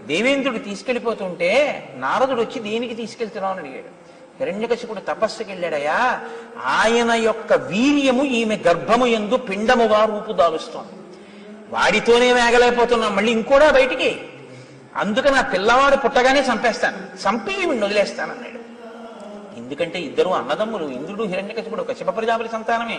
దేవేంద్రుడు తీసుకెళ్లిపోతుంటే నారదుడు వచ్చి దేనికి తీసుకెళ్తున్నావు అని అడిగాడు హిరణ్యకశిపుడు తపస్సుకి వెళ్ళాడయా ఆయన యొక్క వీర్యము ఈమె గర్భము ఎందు పిండముగా రూపుదాలుస్తోంది వాడితోనే వేగలేకపోతున్నాం మళ్ళీ ఇంకోడా బయటికి అందుకని ఆ పిల్లవాడు పుట్టగానే చంపేస్తాను చంపి ఈవిడ్ని వదిలేస్తానన్నాడు ఎందుకంటే ఇద్దరు అన్నదమ్ములు ఇంద్రుడు హిరణ్యకశిపుడు కశ్యప ప్రజాపతి సంతానమే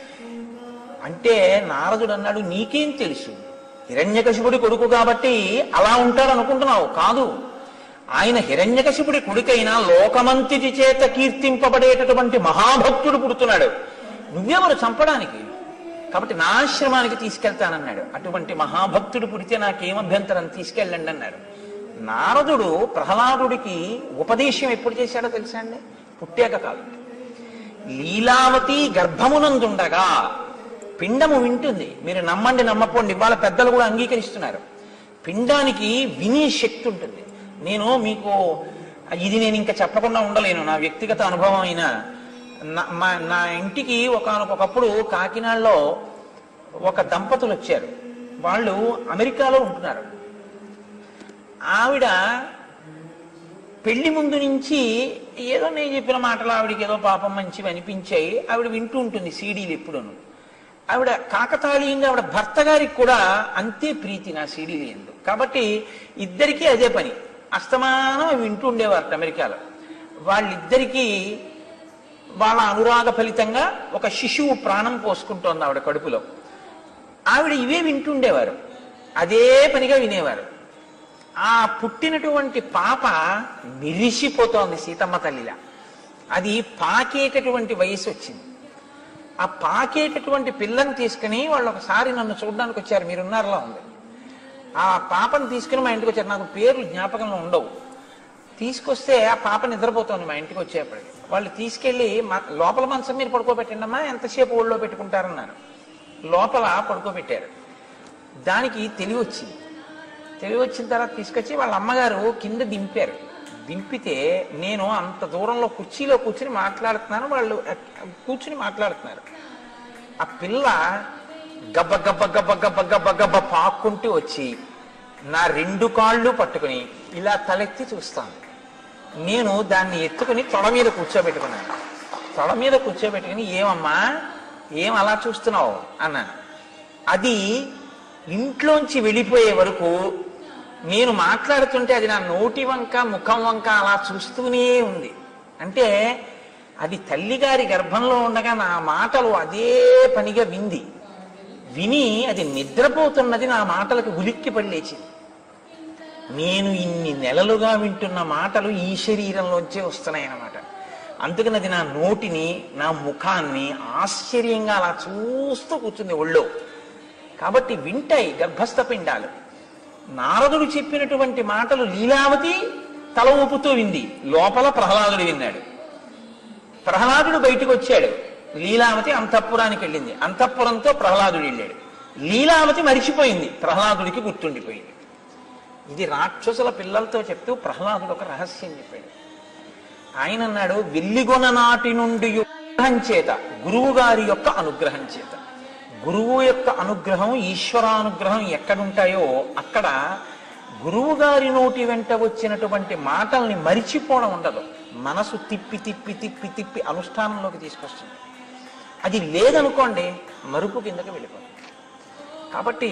అంటే నారదుడు అన్నాడు నీకేం తెలుసు హిరణ్యకశిపుడి కొడుకు కాబట్టి అలా ఉంటాడు అనుకుంటున్నావు కాదు ఆయన హిరణ్యకశిపుడి కొడుకైనా లోకమంతిటి చేత కీర్తింపబడేటటువంటి మహాభక్తుడు పుడుతున్నాడు నువ్వెవరు చంపడానికి కాబట్టి నా ఆశ్రమానికి తీసుకెళ్తానన్నాడు అటువంటి మహాభక్తుడు పుడితే నాకేం అభ్యంతరం తీసుకెళ్ళండి అన్నాడు నారదుడు ప్రహ్లాదుడికి ఉపదేశం ఎప్పుడు చేశాడో తెలుసా అండి పుట్టాక కాదు లీలావతి గర్భమునందుండగా పిండము వింటుంది మీరు నమ్మండి నమ్మపోండి వాళ్ళ పెద్దలు కూడా అంగీకరిస్తున్నారు పిండానికి వినే శక్తి ఉంటుంది నేను మీకు ఇది నేను ఇంకా చెప్పకుండా ఉండలేను నా వ్యక్తిగత అనుభవం అయినా నా మా- నా ఇంటికి ఒకనొకప్పుడు కాకినాడలో ఒక దంపతులు వచ్చారు వాళ్ళు అమెరికాలో ఉంటున్నారు ఆవిడ పెళ్లి ముందు నుంచి ఏదో నేను చెప్పిన మాటలు ఆవిడకి ఏదో పాపం మంచివి అనిపించాయి ఆవిడ వింటూ ఉంటుంది సీడీలు ఎప్పుడూను ఆవిడ కాకతాళీయంగా ఆవిడ భర్త గారికి కూడా అంతే ప్రీతి నా సీడీలు ఎందు కాబట్టి ఇద్దరికీ అదే పని అస్తమానం అవి వింటూ ఉండేవారట అమెరికాలో వాళ్ళిద్దరికీ వాళ్ళ అనురాగ ఫలితంగా ఒక శిశువు ప్రాణం పోసుకుంటోంది ఆవిడ కడుపులో ఆవిడ ఇవే వింటుండేవారు అదే పనిగా వినేవారు ఆ పుట్టినటువంటి పాప మిరిసిపోతోంది సీతమ్మ తల్లిలా అది పాకేటటువంటి వయసు వచ్చింది ఆ పాకేటటువంటి పిల్లని తీసుకుని వాళ్ళు ఒకసారి నన్ను చూడడానికి వచ్చారు మీరున్నారులా ఉంది ఆ పాపను తీసుకుని మా ఇంటికి వచ్చారు నాకు పేర్లు జ్ఞాపకంలో ఉండవు తీసుకొస్తే ఆ పాప నిద్రపోతోంది మా ఇంటికి వచ్చేప్పటికి వాళ్ళు తీసుకెళ్లి మా- లోపల మంచం మీరు పడుకోబెట్టండి అమ్మా ఎంతసేపు ఒళ్ళో పెట్టుకుంటారన్నారు లోపల పడుకోబెట్టారు దానికి తెలివి వచ్చింది తెలివి వచ్చిన తర్వాత తీసుకొచ్చి వాళ్ళ అమ్మగారు కింద దింపారు దింపితే నేను అంత దూరంలో కుర్చీలో కూర్చుని మాట్లాడుతున్నాను వాళ్ళు కూర్చుని మాట్లాడుతున్నారు ఆ పిల్ల గబ్బ గబ్బ గబ్బ గబ్బ గబ్బ గబ్బ పాక్కుంటూ వచ్చి నా రెండు కాళ్ళు పట్టుకుని ఇలా తలెత్తి చూస్తాను నేను దాన్ని ఎత్తుకుని తొడ మీద కూర్చోబెట్టుకున్నాను తొడ మీద కూర్చోబెట్టుకుని ఏమమ్మా ఏం అలా చూస్తున్నావు అన్నాను అది ఇంట్లోంచి వెళ్ళిపోయే వరకు నేను మాట్లాడుతుంటే అది నా నోటి వంక ముఖం వంక అలా చూస్తూనే ఉంది అంటే అది తల్లిగారి గర్భంలో ఉండగా నా మాటలు అదే పనిగా వింది విని అది నిద్రపోతున్నది నా మాటలకు ఉలిక్కి పడి లేచింది నేను ఇన్ని నెలలుగా వింటున్న మాటలు ఈ శరీరంలోంచే వస్తున్నాయి అన్నమాట అందుకని అది నా నోటిని నా ముఖాన్ని ఆశ్చర్యంగా అలా చూస్తూ కూర్చుంది ఒళ్ళో కాబట్టి వింటాయి గర్భస్థ పిండాలు నారదుడు చెప్పినటువంటి మాటలు లీలావతి తల ఊపుతూ వింది లోపల ప్రహ్లాదుడు విన్నాడు ప్రహ్లాదుడు బయటికి వచ్చాడు లీలావతి అంతఃపురానికి వెళ్ళింది అంతఃపురంతో ప్రహ్లాదుడు వెళ్ళాడు లీలావతి మరిచిపోయింది ప్రహ్లాదుడికి గుర్తుండిపోయింది ఇది రాక్షసుల పిల్లలతో చెప్తూ ప్రహ్లాదుడు ఒక రహస్యం చెప్పాడు ఆయన అన్నాడు వెల్లిగొన నాటి నుండి అనుగ్రహం చేత గురువు గారి యొక్క అనుగ్రహం చేత గురువు యొక్క అనుగ్రహం ఈశ్వరానుగ్రహం ఎక్కడుంటాయో అక్కడ గురువు గారి నోటి వెంట వచ్చినటువంటి మాటల్ని మరిచిపోవడం ఉండదు మనసు తిప్పి తిప్పి తిప్పి తిప్పి అనుష్ఠానంలోకి తీసుకొస్తుంది అది లేదనుకోండి మరుపు కిందకి వెళ్ళిపోతుంది కాబట్టి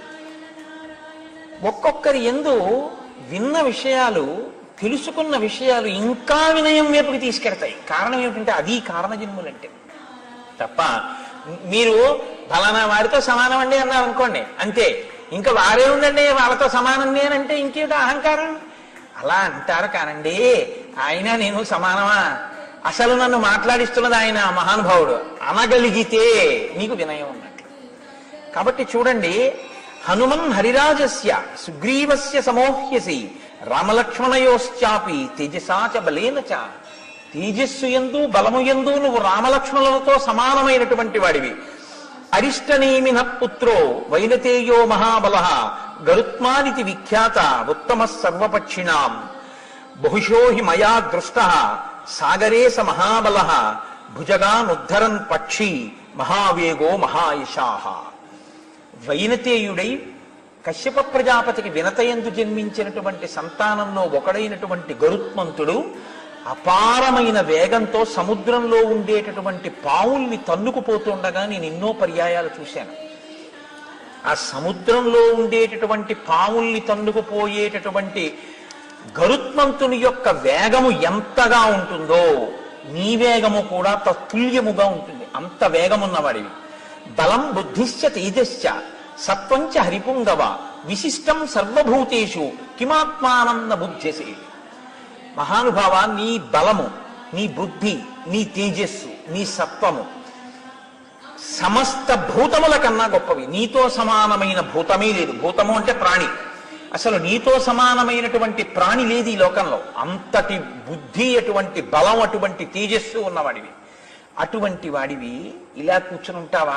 ఒక్కొక్కరి ఎందు విన్న విషయాలు తెలుసుకున్న విషయాలు ఇంకా వినయం వైపుకి తీసుకెడతాయి కారణం ఏమిటంటే అది కారణజన్ములంటే తప్ప మీరు ఫలానా వారితో సమానం అండి అన్నారు అనుకోండి అంతే ఇంకా వారే ఉందండి వాళ్ళతో సమానం నేనంటే ఇంకేమిటి అహంకారం అలా అంటారు కానండి ఆయన నేను సమానమా అసలు నన్ను మాట్లాడిస్తున్నది ఆయన మహానుభావుడు అనగలిగితే నీకు వినయం ఉన్నట్లు కాబట్టి చూడండి హనుమన్ హరిరాజస్య సుగ్రీవస్య సమోహ్యసి రామలక్ష్మణయోశ్చాపి తేజసా చ బలేన చ తేజస్సు ఎందు బలము ఎందు నువ్వు రామలక్ష్మణులతో సమానమైనటువంటి వాడివి అరిష్టనేమిన పుత్రో వైనతేయో మహాబల గరుత్మానితి విఖ్యాత ఉత్తమ సర్వపక్షిణాం బహుశో హి మయా దృష్ట సాగరే స మహాబల భుజగానుద్ధరన్ పక్షి మహావేగో మహాయశాహ వైనతేయుడై కశ్యప ప్రజాపతికి వినతయందు జన్మించినటువంటి సంతానంలో ఒకడైనటువంటి గరుత్మంతుడు అపారమైన వేగంతో సముద్రంలో ఉండేటటువంటి పావుల్ని తన్నుకుపోతుండగా నేను ఎన్నో పర్యాయాలు చూశాను ఆ సముద్రంలో ఉండేటటువంటి పావుల్ని తన్నుకుపోయేటటువంటి గరుత్మంతుని యొక్క వేగము ఎంతగా ఉంటుందో నీ వేగము కూడా తత్తుల్యముగా ఉంటుంది అంత వేగమున్నవాడివి బలం బుద్ధిశ్చ తేజశ్చ సత్వంచ హరిపుంగవ విశిష్టం సర్వభూతేషు కిమాత్మానంద బుద్ధ్యసే మహానుభావ నీ బలము నీ బుద్ధి నీ తేజస్సు నీ సత్వము సమస్త భూతముల కన్నా గొప్పవి నీతో సమానమైన భూతమే లేదు భూతము అంటే ప్రాణి అసలు నీతో సమానమైనటువంటి ప్రాణి లేదు ఈ లోకంలో అంతటి బుద్ధి అటువంటి బలం అటువంటి తేజస్సు ఉన్నవాడివి అటువంటి వాడివి ఇలా కూర్చుని ఉంటావా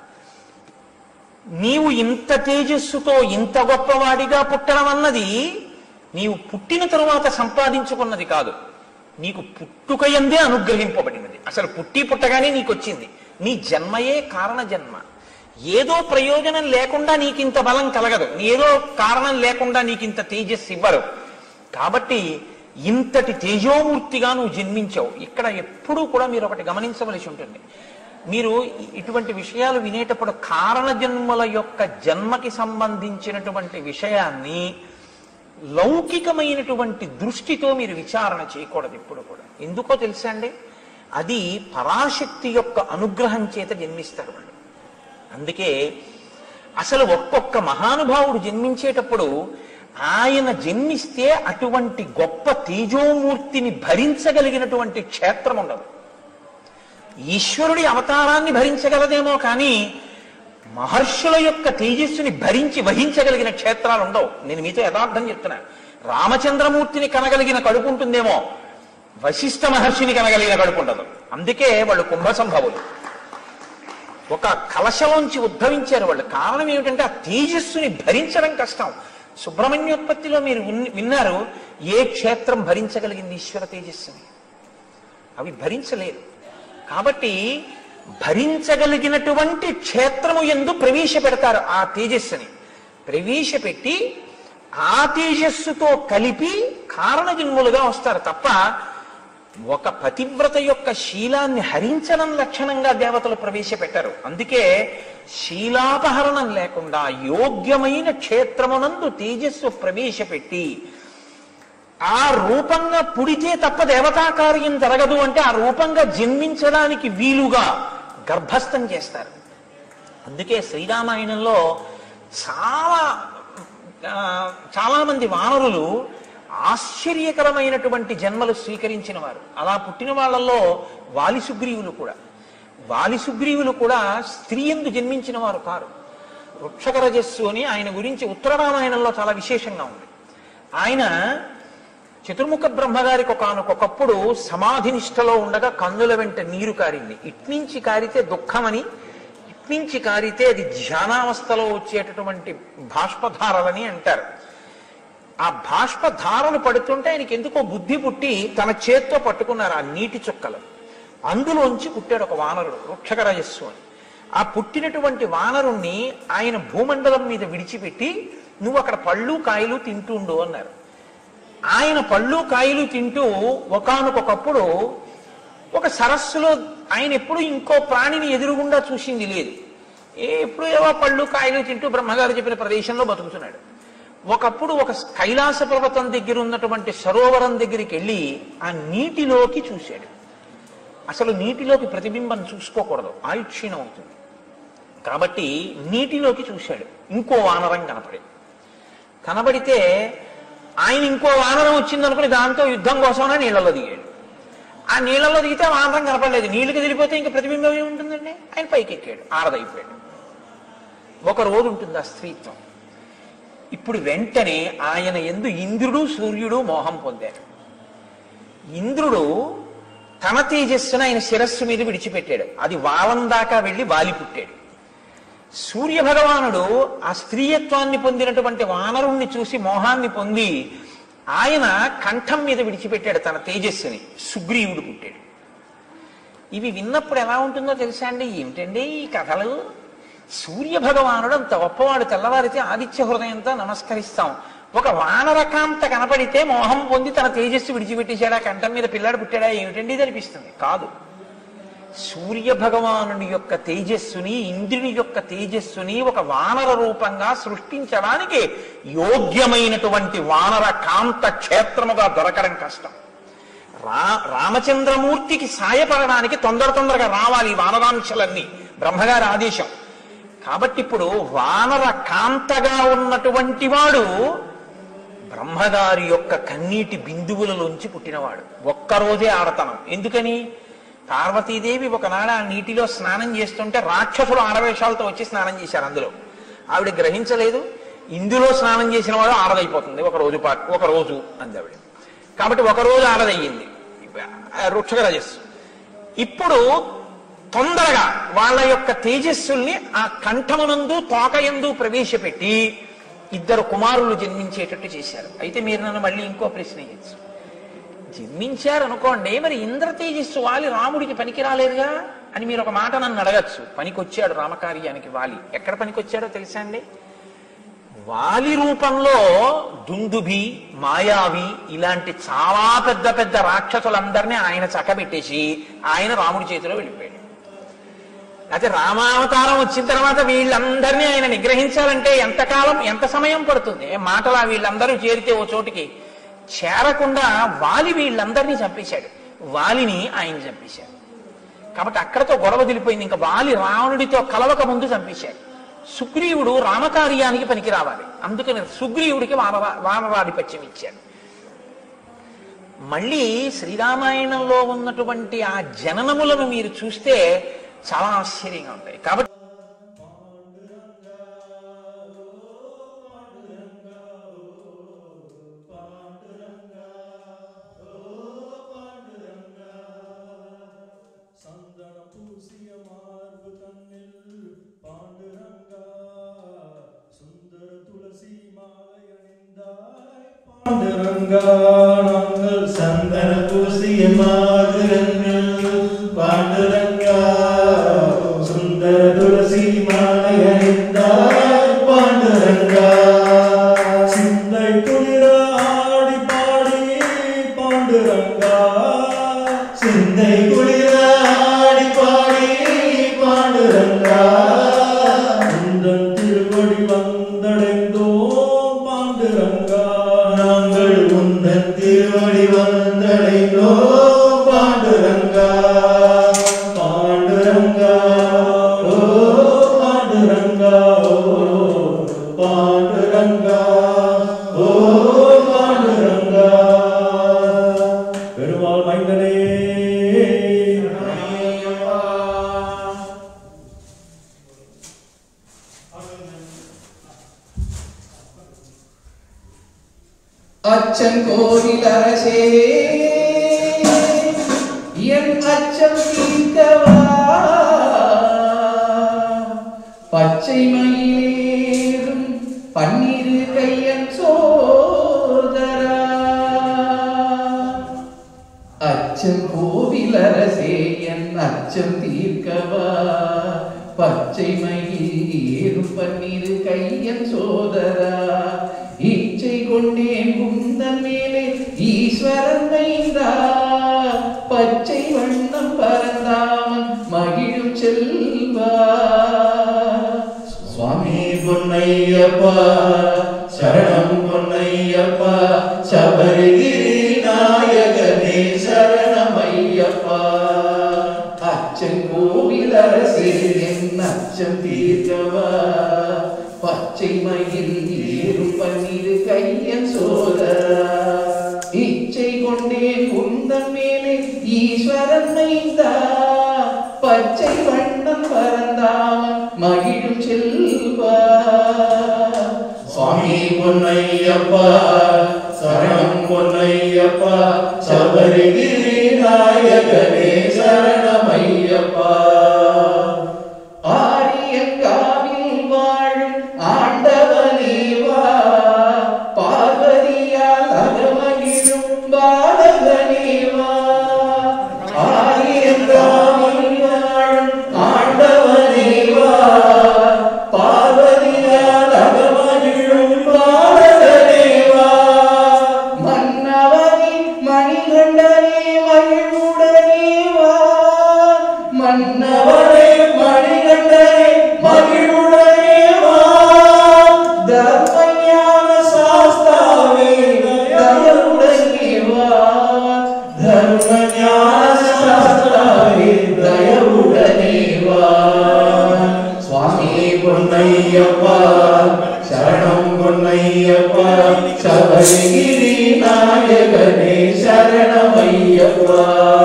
నీవు ఇంత తేజస్సుతో ఇంత గొప్పవాడిగా పుట్టడం అన్నది నీవు పుట్టిన తరువాత సంపాదించుకున్నది కాదు నీకు పుట్టుక ఎందే అనుగ్రహింపబడినది అసలు పుట్టి పుట్టగానే నీకు వచ్చింది నీ జన్మయే కారణ జన్మ ఏదో ప్రయోజనం లేకుండా నీకింత బలం కలగదు ఏదో కారణం లేకుండా నీకింత తేజస్సు ఇవ్వరు కాబట్టి ఇంతటి తేజోమూర్తిగా నువ్వు జన్మించావు ఇక్కడ ఎప్పుడూ కూడా మీరు ఒకటి గమనించవలసి ఉంటుంది మీరు ఇటువంటి విషయాలు వినేటప్పుడు కారణ జన్మల యొక్క జన్మకి సంబంధించినటువంటి విషయాన్ని లౌకికమైనటువంటి దృష్టితో మీరు విచారణ చేయకూడదు ఇప్పుడు కూడా ఎందుకో తెలుసా అండి అది పరాశక్తి యొక్క అనుగ్రహం చేత జన్మిస్తారు వాళ్ళు అందుకే అసలు ఒక్కొక్క మహానుభావుడు జన్మించేటప్పుడు ఆయన జన్మిస్తే అటువంటి గొప్ప తేజోమూర్తిని భరించగలిగినటువంటి క్షేత్రం ఉండదు ఈశ్వరుడి అవతారాన్ని భరించగలదేమో కానీ మహర్షుల యొక్క తేజస్సుని భరించి వహించగలిగిన క్షేత్రాలు ఉండవు నేను మీతో యథార్థం చెప్తున్నా రామచంద్రమూర్తిని కనగలిగిన కడుపు ఉంటుందేమో వశిష్ఠ మహర్షిని కనగలిగిన కడుపు ఉండదు అందుకే వాళ్ళు కుంభ సంభవులు ఒక కలశలోంచి ఉద్భవించారు వాళ్ళు కారణం ఏమిటంటే ఆ తేజస్సుని భరించడం కష్టం సుబ్రహ్మణ్యోత్పత్తిలో మీరు విన్- విన్నారు ఏ క్షేత్రం భరించగలిగింది ఈశ్వర తేజస్సుని అవి భరించలేదు కాబట్టి భరించగలిగినటువంటి క్షేత్రము ఎందు ప్రవేశపెడతారు ఆ తేజస్సుని ప్రవేశపెట్టి ఆ తేజస్సుతో కలిపి కారణజన్ములుగా వస్తారు తప్ప ఒక పతివ్రత యొక్క శీలాన్ని హరించడం లక్షణంగా దేవతలు ప్రవేశపెట్టారు అందుకే శీలాపహరణం లేకుండా యోగ్యమైన క్షేత్రమునందు తేజస్సు ప్రవేశపెట్టి ఆ రూపంగా పుడితే తప్ప దేవతా కార్యం జరగదు అంటే ఆ రూపంగా జన్మించడానికి వీలుగా గర్భస్థం చేస్తారు అందుకే శ్రీరామాయణంలో చాలా ఆ, చాలా మంది వానరులు ఆశ్చర్యకరమైనటువంటి జన్మలు స్వీకరించిన వారు అలా పుట్టిన వాళ్ళల్లో వాలి సుగ్రీవులు కూడా వాలి సుగ్రీవులు కూడా స్త్రీ ఎందు జన్మించిన వారు కారు వృక్షకరజస్సు అని ఆయన గురించి ఉత్తర రామాయణంలో చాలా విశేషంగా ఉంది ఆయన చతుర్ముఖ బ్రహ్మగారికి ఒకనొకప్పుడు సమాధి నిష్టలో ఉండగా కన్నుల వెంట నీరు కారింది ఇట్నుంచి కారితే దుఃఖమని ఇట్నుంచి కారితే అది ధ్యానావస్థలో వచ్చేటటువంటి బాష్పధారలని అంటారు ఆ బాష్పధారలు పడుతుంటే ఆయనకి ఎందుకో బుద్ధి పుట్టి తన చేత్తో పట్టుకున్నారు ఆ నీటి చుక్కలు అందులోంచి పుట్టాడు ఒక వానరుడు వృక్షకరజస్సు అని ఆ పుట్టినటువంటి వానరుణ్ణి ఆయన భూమండలం మీద విడిచిపెట్టి నువ్వు అక్కడ పళ్ళు కాయలు తింటుండు అన్నారు ఆయన పళ్ళు కాయలు తింటూ ఒకానొకప్పుడు ఒక సరస్సులో ఆయన ఎప్పుడు ఇంకో ప్రాణిని ఎదురుగుండా చూసింది లేదు ఏ ఎప్పుడు ఏవో పళ్ళు కాయలు తింటూ బ్రహ్మగారు చెప్పిన ప్రదేశంలో బతుకుతున్నాడు ఒకప్పుడు ఒక కైలాస పర్వతం దగ్గర ఉన్నటువంటి సరోవరం దగ్గరికి వెళ్ళి ఆ నీటిలోకి చూశాడు అసలు నీటిలోకి ప్రతిబింబం చూసుకోకూడదు ఆయుక్షీణం అవుతుంది కాబట్టి నీటిలోకి చూశాడు ఇంకో వానరం కనపడి కనబడితే ఆయన ఇంకో వానరం వచ్చింది అనుకుని దాంతో యుద్ధం కోసమనే నీళ్ళలో దిగాడు ఆ నీళ్ళలో దిగితే ఆ వానరం కనపడలేదు నీళ్ళకి దిగిపోతే ఇంకా ప్రతిబింబం ఏముంటుందండి ఆయన పైకి ఎక్కాడు ఆరదైపోయాడు ఒక రోజు ఉంటుంది ఆ స్త్రీత్వం ఇప్పుడు వెంటనే ఆయన ఎందు ఇంద్రుడు సూర్యుడు మోహం పొందారు ఇంద్రుడు తన తేజస్సును ఆయన శిరస్సు మీద విడిచిపెట్టాడు అది వాలం దాకా వెళ్ళి వాలి పుట్టాడు సూర్య భగవానుడు ఆ స్త్రీయత్వాన్ని పొందినటువంటి వానరుణ్ణి చూసి మోహాన్ని పొంది ఆయన కంఠం మీద విడిచిపెట్టాడు తన తేజస్సుని సుగ్రీవుడు పుట్టాడు ఇవి విన్నప్పుడు ఎలా ఉంటుందో తెలుసా అండి ఏమిటండి ఈ కథలు సూర్య భగవానుడు అంత గొప్పవాడు తెల్లవారితే ఆదిత్య హృదయంతో నమస్కరిస్తాం ఒక వానరకాంత కనపడితే మోహం పొంది తన తేజస్సు విడిచిపెట్టేశాడా కంఠం మీద పిల్లాడు పుట్టాడా ఏమిటండి ఇది అనిపిస్తుంది కాదు సూర్య భగవానుని యొక్క తేజస్సుని ఇంద్రుని యొక్క తేజస్సుని ఒక వానర రూపంగా సృష్టించడానికి యోగ్యమైనటువంటి వానర కాంత క్షేత్రముగా దొరకడం కష్టం రా రామచంద్రమూర్తికి సాయపడడానికి తొందర తొందరగా రావాలి ఈ వానరాంశలన్నీ బ్రహ్మగారి ఆదేశం కాబట్టి ఇప్పుడు వానర కాంతగా ఉన్నటువంటి వాడు బ్రహ్మగారి యొక్క కన్నీటి బిందువులలోంచి పుట్టినవాడు ఒక్కరోజే ఆడతనం ఎందుకని పార్వతీదేవి ఒకనాడు ఆ నీటిలో స్నానం చేస్తుంటే రాక్షసులు ఆడవేషాలతో వచ్చి స్నానం చేశారు అందులో ఆవిడ గ్రహించలేదు ఇందులో స్నానం చేసిన వాడు ఆడదైపోతుంది ఒక రోజు పాటు ఒక రోజు అంది ఆవిడ కాబట్టి ఒక రోజు ఆడదయ్యింది రుక్షక రజస్సు ఇప్పుడు తొందరగా వాళ్ళ యొక్క తేజస్సుల్ని ఆ కంఠమునందు తోకయందు ప్రవేశపెట్టి ఇద్దరు కుమారులు జన్మించేటట్టు చేశారు అయితే మీరు నన్ను మళ్ళీ ఇంకో ప్రశ్న వేయచ్చు జన్మించారు అనుకోండి మరి ఇంద్ర తేజస్సు వాలి రాముడికి పనికి రాలేదుగా అని మీరు ఒక మాట నన్ను అడగచ్చు పనికొచ్చాడు రామకార్యానికి వాలి ఎక్కడ పనికొచ్చాడో తెలుసా అండి వాలి రూపంలో దుందుభి మాయావి ఇలాంటి చాలా పెద్ద పెద్ద రాక్షసులందరినీ ఆయన చక్కబెట్టేసి ఆయన రాముడి చేతిలో వెళ్ళిపోయాడు అయితే రామావతారం వచ్చిన తర్వాత వీళ్ళందరినీ ఆయన నిగ్రహించాలంటే ఎంతకాలం ఎంత సమయం పడుతుంది మాటలా వీళ్ళందరూ చేరితే ఓ చోటికి చేరకుండా వాలి వీళ్ళందరినీ చంపేశాడు వాలిని ఆయన చంపేశాడు కాబట్టి అక్కడతో గొడవ వదిలిపోయింది ఇంకా వాలి రావణుడితో కలవక ముందు చంపేశాడు సుగ్రీవుడు రామకార్యానికి పనికి రావాలి అందుకని సుగ్రీవుడికి వానర వానరాధిపత్యం ఇచ్చాడు మళ్ళీ శ్రీరామాయణంలో ఉన్నటువంటి ఆ జననములను మీరు చూస్తే చాలా ఆశ్చర్యంగా ఉంటాయి కాబట్టి സന്തന പൂസിയ മാർബ് തന്നിൽ പാണ്ഡുരംഗ സുന്ദര തുളസി മാലയണിന്തായ് പാണ്ഡുരംഗ ഞങ്ങൾ സന്തന പൂസിയ മാർബിരങ്ങൾ പാണ്ഡുരംഗ സുന്ദര തുളസി മാലയണിന്തായ് പാണ്ഡുരംഗ சிந்தை குளிர ஆடி பாடி பாண்டுரங்கா சிந்தை குளிர ஆடி பாடி பாண்டுரங்கா உந்தன் திருவடி வந்தடைந்தோம் பாண்டுரங்கா நாங்கள் உந்தன் திருவடி வந்தடைந்தோம் பாண்டுரங்கா பாண்டுரங்கா ஓ பாண்டுரங்கா ஓ பாண்டுரங்கா ஓ பாண்டுரங்கா பெருமாள் மைந்தனே அச்சன் கோவில் அரசே என் அச்சம் தீர்க்கவா பச்சை மயிலேறும் பன்னிரு கையன் சோதரா அச்சம் கோவில் அரசே என் அச்சம் தீர்க்கவா பச்சை மயில் ஏறும் பன்னிரு கையன் சோதரா இச்சை கொண்டேன் குந்தன் மேலே ஈஸ்வரன் மைந்தா பச்சை வண்ணம் பரந்தாமன் மகிழும் செல்வா சுவாமி பொன்னையப்பா சரணம் பொன்னையப்பா சபரிகிரி நாயகனே சரணமையப்பா அச்சன் கோவில் அரசே என் அச்சம் தீர்க்கவா பச்சை மயில் ஏறும் பன்னிரு கையன் சோதரா இச்சை கொண்டேன் குந்தன் மேலே ஈஸ்வரன் மைந்தா பச்சை வண்ணம் பரந்தாமன் மகிழும் செல்வா சுவாமி பொன்னையப்பா சரணம் பொன்னையப்பா சபரிகிரி நாயகனே சரணமையப்பா ஆரியங்காவில் வாழும் ஆண்டவனேவா பார்வதியால் அகமகிழும் பாலகனேவா ஆரியங்காவில் வாழும் ஆண்டவனேவா நாயகனே சரணமையப்பா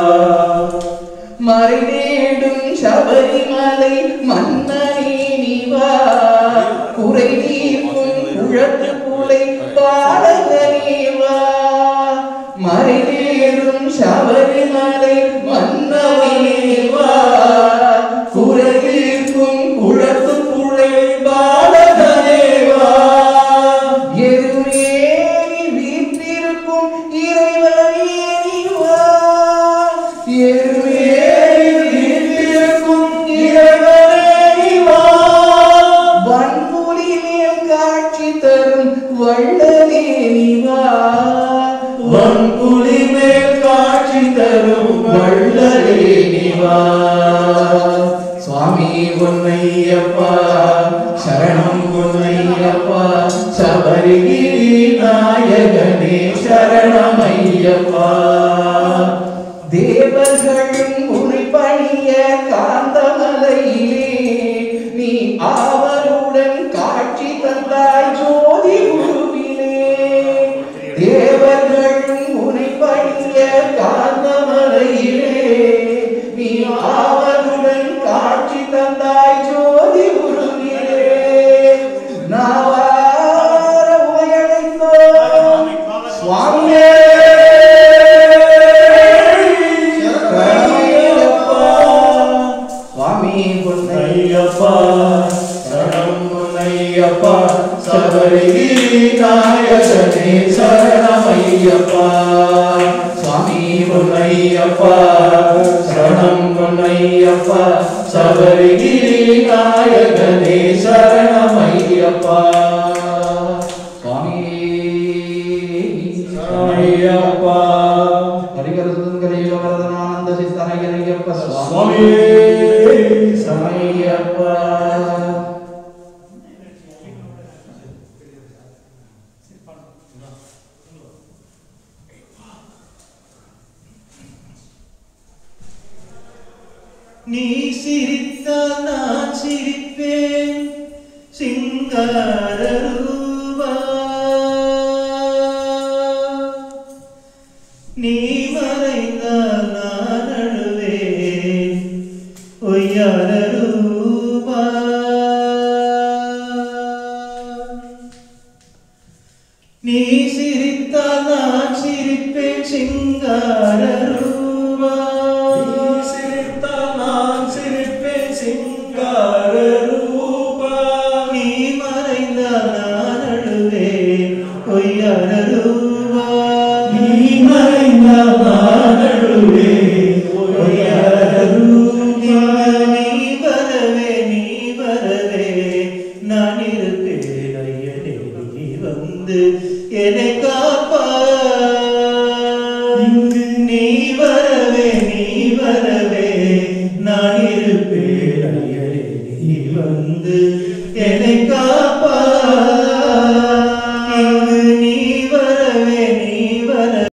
மறைநேடும் சபரிமலை மன்னனே நிவா குறை தீர்க்கும் குழத்து புலை பாடகனே வா மறைநேடும் சபரிமலை மன்னனே வா குறை தீர்க்கும் குழத்து புலை பாடகனே வா எருமேறி வீற்றிருக்கும் இறைவனே நீ வா எருமேறி வீற்றிருக்கும் இறைவனே நீ வா வன்புலி மேல் காட்சி தரும் வள்ளலே நீ வா வன்புலி மேல் காட்சி தரும் வள்ளலே நிவா சுவாமி பொன்னையப்பா சரணம் பொன்னையப்பா சபரிகிரி நாயகனே சரணமையப்பா தேவர்களும் உனை பணிய காந்தமலையிலே நீ ஆவலுடன் காட்சி தந்தாய் ஜோதி உருவிலே தேவர்களும் உனை பணிய காந்தமலையிலே நீ ஆவலுடன் காட்சி தந்தாய் ஜோதி உருவிலே நாவார உமையழைத்தோம் சுவாமியே சுவாமி பொன்னை ஐயப்பா சரணம் பொன்னையப்பா சபரிகிரி நாயகனே சரணமையப்பா சுவாமி பொன்னையப்பா சரணம் பொன்னையப்பா சபரிகிரி நாயகனே சரணமையப்பா சுவாமி ஐயப்பா ஹரிகரசுந்தரீவரதனானந்த சித்தனையனையப்ப சுவாமி சமையப்பா நீ சிரித்தால் நான் சிரிப்பேன் சிங்கார ரூபா நீ மறைந்தால் நான் அழுவேன் ஒய்யார ரூபா நீ சிரித்தால் நான் சிரிப்பேன் சிங்கார ரூபா சிரித்தால் நான் சிரிப்பேன் சிங்கார ரூபா நீ மறைந்தால் நான் அழுவேன் பொய்யார ரூபா நீ மறைந்தால் நான் அழுவேன் பொய்யார ரூபா நீ வரவே நீ வரவே நான் இருப்பேன் ஐயனே நீ வந்து என்னை காப்பா இங்கு நீ வரவே நீ வரவே நான் இருப்பேன் ஐயனே நீ வந்து என்னை காப்பா